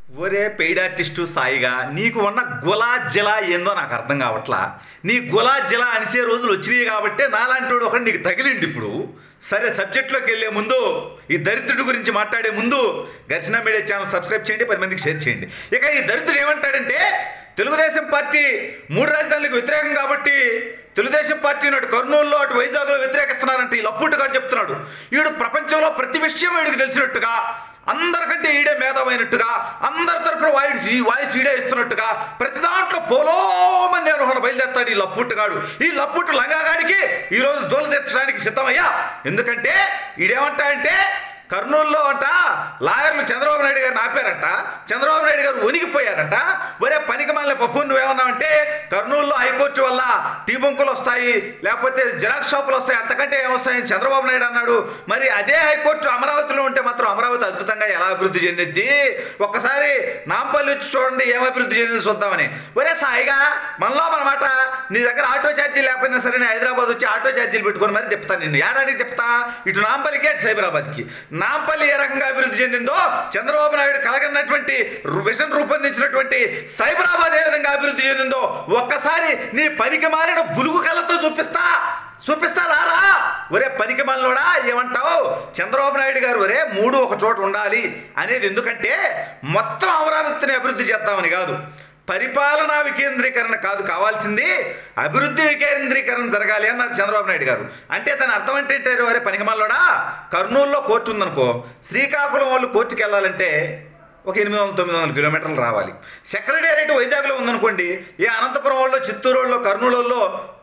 ఒరే paid artist సాయిగా నీకు ఉన్న గులా జిలా ఏందో నాకు అర్థం కావట్లా నీ గులా జిలా అనిసే రోజులు వచ్చినాయి కాబట్టి నాలాంటి ఒకటి నీకు తగిలింది ఇప్పుడు సరే సబ్జెక్ట్లోకి వెళ్ళే ముందు ఈ దరిద్రుడి గురించి మాట్లాడే ముందు ఘర్షణ మీడియా ఛానల్ సబ్స్క్రైబ్ చేయండి పది మందికి షేర్ చేయండి ఇక ఈ దరిద్రుడు ఏమంటాడంటే తెలుగుదేశం పార్టీ మూడు రాజధానులకు వ్యతిరేకం కాబట్టి తెలుగుదేశం పార్టీ అటు కర్నూలులో అటు వైజాగ్లో వ్యతిరేకిస్తున్నారంటే ఈ లప్పుట్టు గారు చెప్తున్నాడు ఈడు ప్రపంచంలో ప్రతి విషయం వీడికి తెలిసినట్టుగా అందరికంటే ఈడే మేధమైనట్టుగా అందరి తరపున వాయిస్ ఈ వాయిస్ ఈడే ఇస్తున్నట్టుగా ప్రతి దాంట్లో పోలోమని నేను ఒకడు బయలుదేస్తాడు ఈ లప్పుట్టుగాడు ఈ లప్పుట్టు లంగాగాడికి ఈరోజు దూల తెచ్చడానికి సిద్ధమయ్యా ఎందుకంటే ఈడేమంటా కర్నూలులో అంట లాయర్లు చంద్రబాబు నాయుడు గారిని ఆపారంట చంద్రబాబు నాయుడు గారు వణిగిపోయారంట ఒరే పనికి మళ్ళీ పప్పు నువ్వేమన్నావంటే కర్నూలులో హైకోర్టు వల్ల టీ బొంకులు వస్తాయి లేకపోతే జిరాక్స్ షాపులు వస్తాయి అంతకంటే ఏమొస్తాయని చంద్రబాబు నాయుడు అన్నాడు మరి అదే హైకోర్టు అమరావతిలో ఉంటే మాత్రం అమరావతి అద్భుతంగా ఎలా అభివృద్ధి చెందిద్ది ఒక్కసారి నాంపల్లి వచ్చి చూడండి ఏం అభివృద్ధి చెందింది చూద్దామని ఒరే సాయిగా మనలో మనమాట నీ దగ్గర ఆటో ఛార్జీ లేకపోయినా సరే నేను హైదరాబాద్ వచ్చి ఆటో ఛార్జీలు పెట్టుకొని మరి చెప్తాను నిన్ను ఏడాడికి చెప్తా ఇటు నాంపల్లికి అటు సైబరాబాద్కి నాంపల్లి ఏ రకంగా అభివృద్ధి చెందిందో చంద్రబాబు నాయుడు కలగన్నటువంటి రు- విజన్ రూపొందించినటువంటి సైబరాబాద్ ఏ విధంగా అభివృద్ధి చెందిందో ఒక్కసారి నీ పనికి మారిన బులుగు కళ్ళతో చూపిస్తా చూపిస్తా రారా ఒరే పనికి మనలోడా ఏమంటావు చంద్రబాబు నాయుడు గారు ఒరే మూడు ఒక చోట ఉండాలి అనేది ఎందుకంటే మొత్తం అమరావతిని అభివృద్ధి చేద్దామని కాదు పరిపాలనా వికేంద్రీకరణ కాదు కావాల్సింది అభివృద్ధి వికేంద్రీకరణ జరగాలి అన్నారు చంద్రబాబు నాయుడు గారు అంటే దాని అర్థం ఏంటంటే వరే పనికిమాలోడా కర్నూలులో కోర్టు ఉందనుకో శ్రీకాకుళం వాళ్ళు కోర్టుకి వెళ్ళాలంటే ఒక ఎనిమిది వందల తొమ్మిది వందల కిలోమీటర్లు రావాలి సెక్రటేరియట్ వైజాగ్లో ఉందనుకోండి ఏ అనంతపురం వాళ్ళు చిత్తూరు వాళ్ళు కర్నూలు వాళ్ళు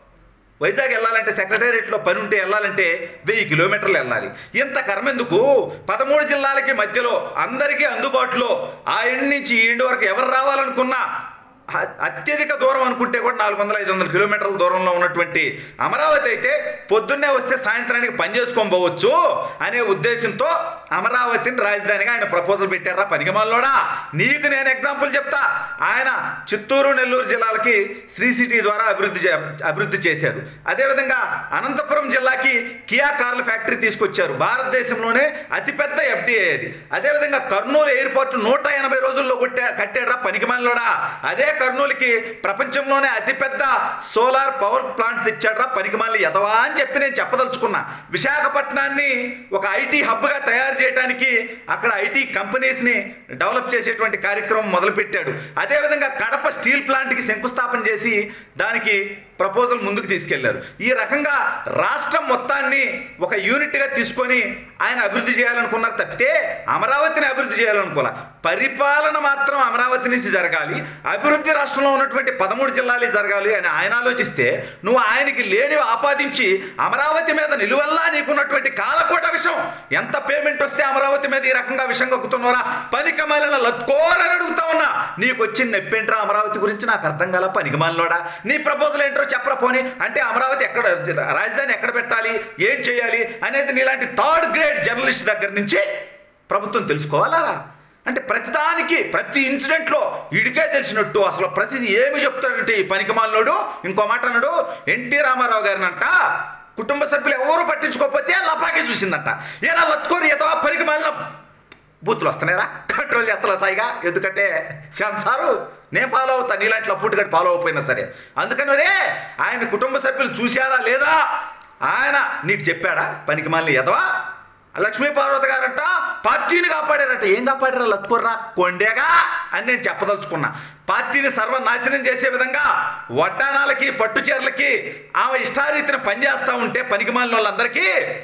వైజాగ్ వెళ్ళాలంటే సెక్రటేరియట్లో పని ఉంటే వెళ్ళాలంటే వెయ్యి కిలోమీటర్లు వెళ్ళాలి ఇంత కర్మెందుకు పదమూడు జిల్లాలకి మధ్యలో అందరికీ అందుబాటులో ఆ ఎండ్ నుంచి ఈ ఎండ్ వరకు ఎవరు రావాలనుకున్నా అ- అత్యధిక దూరం అనుకుంటే కూడా నాలుగు వందల ఐదు వందల కిలోమీటర్ల దూరంలో ఉన్నటువంటి అమరావతి అయితే పొద్దున్నే వస్తే సాయంత్రానికి పని చేసుకొని పోవచ్చు అనే ఉద్దేశంతో అమరావతిని రాజధానిగా ఆయన ప్రపోజల్ పెట్టారా పనికిమాలోడా నీకు నేను ఎగ్జాంపుల్ చెప్తా ఆయన చిత్తూరు నెల్లూరు జిల్లాలకి శ్రీ సిటీ ద్వారా అభివృద్ధి చే- అభివృద్ధి చేశారు అదేవిధంగా అనంతపురం జిల్లాకి కియా కార్ల ఫ్యాక్టరీ తీసుకొచ్చారు భారతదేశంలోనే అతిపెద్ద ఎఫ్డిఐ అది అదేవిధంగా కర్నూలు ఎయిర్పోర్ట్ నూట ఎనభై రోజుల్లో కొట్టే కట్టాడ్రా పనికిమాలోడా అదే కర్నూలుకి ప్రపంచంలోనే అతిపెద్ద సోలార్ పవర్ ప్లాంట్ తెచ్చాడ్రా పనికిమాలి ఎదవా అని చెప్పి నేను చెప్పదలుచుకున్నా విశాఖపట్నాన్ని ఒక ఐటీ హబ్గా తయారు చేయడానికి అక్కడ ఐటీ కంపెనీస్ని డెవలప్ చేసేటువంటి కార్యక్రమం మొదలుపెట్టాడు అదేవిధంగా కడప స్టీల్ ప్లాంట్కి శంకుస్థాపన చేసి దానికి ప్రపోజల్ ముందుకు తీసుకెళ్లారు ఈ రకంగా రాష్ట్రం మొత్తాన్ని ఒక యూనిట్గా తీసుకొని ఆయన అభివృద్ధి చేయాలనుకున్నారు తప్పితే అమరావతిని అభివృద్ధి చేయాలనుకోలే పరిపాలన మాత్రం అమరావతి నుంచి జరగాలి అభివృద్ధి రాష్ట్రంలో ఉన్నటువంటి పదమూడు జిల్లాలు జరగాలి అని ఆయన ఆలోచిస్తే నువ్వు ఆయనకి లేనివి ఆపాదించి అమరావతి మీద నిలువల్లా నీకున్నటువంటి కాలకోట విషయం ఎంత పేమెంట్ వస్తే అమరావతి మీద ఈ రకంగా విషయం కక్కుతున్నారా పనికమాలిన లత్కోరని అడుగుతా ఉన్నా నీకు వచ్చిన నొప్పేంట్రా అమరావతి గురించి నాకు అర్థం కాల పనికిమాలినోడా నీ ప్రపోజల్ ఏంటో చెప్పరా పోని అంటే అమరావతి ఎక్కడ రాజధాని ఎక్కడ పెట్టాలి ఏం చేయాలి అనేది నీలాంటి థర్డ్ గ్రేడ్ జర్నలిస్ట్ దగ్గర నుంచి ప్రభుత్వం తెలుసుకోవాలా అంటే ప్రతిదానికి ప్రతి ఇన్సిడెంట్లో ఇడికే తెలిసినట్టు అసలు ప్రతిది ఏమి చెప్తాడంటే ఈ పనికిమాలినోడు ఇంకో మాట అన్నాడు ఎన్టీ రామారావు గారినంట కుటుంబ సభ్యులు ఎవరు పట్టించుకోకపోతే లపాకి చూసిందంట ఏనా లత్కోని ఏదో పనికి మాలిన బూతులు వస్తున్నాయరా కంట్రోల్ చేస్తా సాయిగా ఎందుకంటే శ్యామ్ సారు నేను ఫాలో అవుతా నీలాంటి లప్పుటి గట్టి ఫాలో అయిపోయినా సరే అందుకని రే ఆయన కుటుంబ సభ్యులు చూశారా లేదా ఆయన నీకు చెప్పాడా పనికి మాలిన ఎదవా లక్ష్మీ పార్వతి గారంట పార్టీని కాపాడారట ఏం కాపాడారా లత్కుర్రా కొండేగా అని నేను చెప్పదలుచుకున్నా పార్టీని సర్వనాశనం చేసే విధంగా వడ్డానాలకి పట్టు చీరలకి ఆమె ఇష్టారీతిన పనిచేస్తూ ఉంటే పనికిమాలిన వాళ్ళందరికీ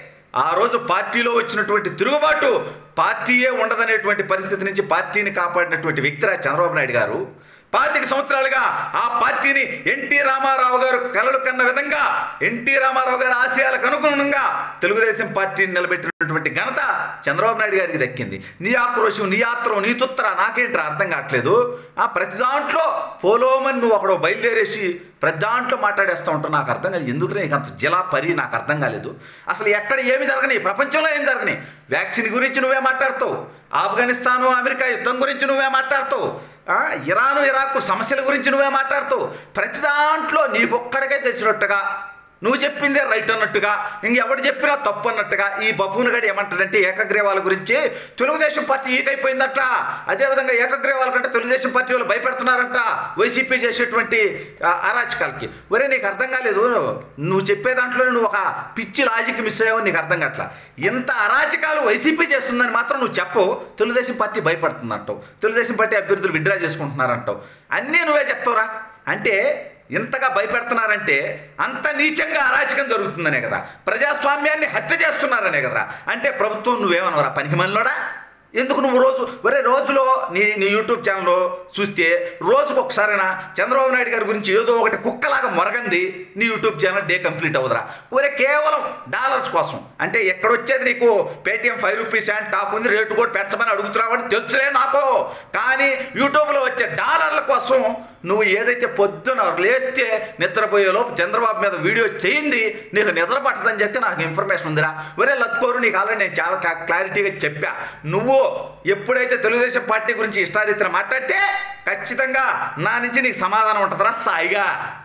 ఆ రోజు పార్టీలో వచ్చినటువంటి తిరుగుబాటు పార్టీయే ఉండదనేటువంటి పరిస్థితి నుంచి పార్టీని కాపాడినటువంటి వ్యక్తిరా చంద్రబాబు నాయుడు గారు పాతిక సంవత్సరాలుగా ఆ పార్టీని ఎన్టీ రామారావు గారు కలలు కన్న విధంగా ఎన్టీ రామారావు గారి ఆశయాలకు అనుగుణంగా తెలుగుదేశం పార్టీని నిలబెట్టినటువంటి ఘనత చంద్రబాబు నాయుడు గారికి దక్కింది నీ ఆక్రోశం నీ ఆత్రం నీ తుత్తర నాకేంటి అర్థం కావట్లేదు ఆ ప్రతి దాంట్లో పోలోమని నువ్వు అక్కడ బయలుదేరేసి ప్రతి దాంట్లో మాట్లాడేస్తూ ఉంటావు నాకు అర్థం కాలేదు ఎందుకు నీకు అంత జిలా పరి నాకు అర్థం కాలేదు అసలు ఎక్కడ ఏమి జరగని ప్రపంచంలో ఏం జరగని వ్యాక్సిన్ గురించి నువ్వే మాట్లాడతావు ఆఫ్ఘనిస్తాను అమెరికా యుద్ధం గురించి నువ్వే మాట్లాడతావు ఆ, ఇరాను ఇరాక్ సమస్యల గురించి నువ్వే మాట్లాడుతావు ప్రతి దాంట్లో నీకొక్కడికే తెలిసినట్టుగా నువ్వు చెప్పిందే రైట్ అన్నట్టుగా ఇంకెవడు చెప్పినా తప్పు అన్నట్టుగా ఈ బబూన్ గడి ఏమంటాడంటే ఏకగ్రీవాల గురించి తెలుగుదేశం పార్టీ ఈకైపోయిందట అదేవిధంగా ఏకగ్రీవాల కంటే తెలుగుదేశం పార్టీ వాళ్ళు భయపెడుతున్నారంట వైసీపీ చేసేటువంటి ఆ, అరాచకాలకి ఒరే నీకు అర్థం కాలేదు నువ్వు చెప్పే దాంట్లో నువ్వు ఒక పిచ్చి లాజిక్ మిస్ అయ్యావు నీకు అర్థం కావట్లా ఎంత అరాచకాలు వైసీపీ చేస్తుందని మాత్రం నువ్వు చెప్పవు తెలుగుదేశం పార్టీ భయపడుతుందంటావు తెలుగుదేశం పార్టీ అభ్యర్థులు విడ్డ్రా చేసుకుంటున్నారంటావు అన్నీ నువ్వే చెప్తావురా అంటే ఇంతగా భయపెడుతున్నారంటే అంత నీచంగా అరాచకం జరుగుతుందనే కదా ప్రజాస్వామ్యాన్ని హత్య చేస్తున్నారనే కదా అంటే ప్రభుత్వం నువ్వేమనవరా పనికి మనలోడా ఎందుకు నువ్వు రోజు ఒరే రోజులో నీ నీ యూట్యూబ్ ఛానల్లో చూస్తే రోజుకు ఒకసారైనా చంద్రబాబు నాయుడు గారి గురించి ఏదో ఒకటి కుక్కలాగా మొరగంది నీ యూట్యూబ్ ఛానల్ డే కంప్లీట్ అవుదరా ఒరే కేవలం డాలర్స్ కోసం అంటే ఎక్కడొచ్చేది నీకు Paytm five rupees and top ఉంది రేటు కూడా పెంచమని అడుగుతున్నావని తెలుసులే నాకు కానీ యూట్యూబ్లో వచ్చే డాలర్ల కోసం నువ్వు ఏదైతే పొద్దున లేస్తే నిద్రపోయేలోపు చంద్రబాబు మీద వీడియో చేయింది నీకు నిద్ర పట్టదని చెప్పి నాకు ఇన్ఫర్మేషన్ ఉందిరా ఒరే లత్కోరు నీకు ఆల్రెడీ నేను చాలా క్లా- క్లారిటీగా చెప్పా నువ్వు ఎప్పుడైతే తెలుగుదేశం పార్టీ గురించి ఇష్టారీతిన మాట్లాడితే ఖచ్చితంగా నా నుంచి నీకు సమాధానం ఉంటుందిరా సాయిగా